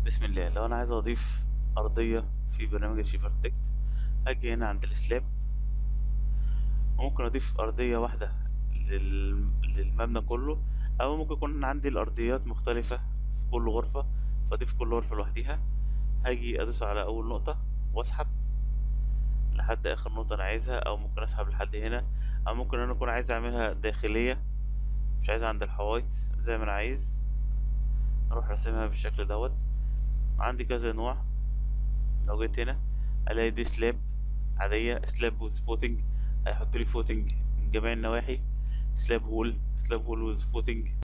بسم الله لو انا عايز اضيف ارضيه في برنامج الشيف اركتكت اجي هنا عند السلاب ممكن اضيف ارضيه واحده لل... للمبنى كله او ممكن يكون عندي الارضيات مختلفه في كل غرفه فاضيف كل غرفه لوحديها هاجي ادوس على اول نقطه واسحب لحد اخر نقطه انا عايزها او ممكن اسحب لحد هنا او ممكن انا اكون عايز اعملها داخليه مش عايز عند الحوايط زي ما انا عايز اروح راسمها بالشكل دوت عندي كذا نوع لو جيت هنا الاقي دي سلاب عادية سلاب ويز فوتنج هيحط لي فوتنج من جميع النواحي سلاب وول سلاب وول ويز فوتنج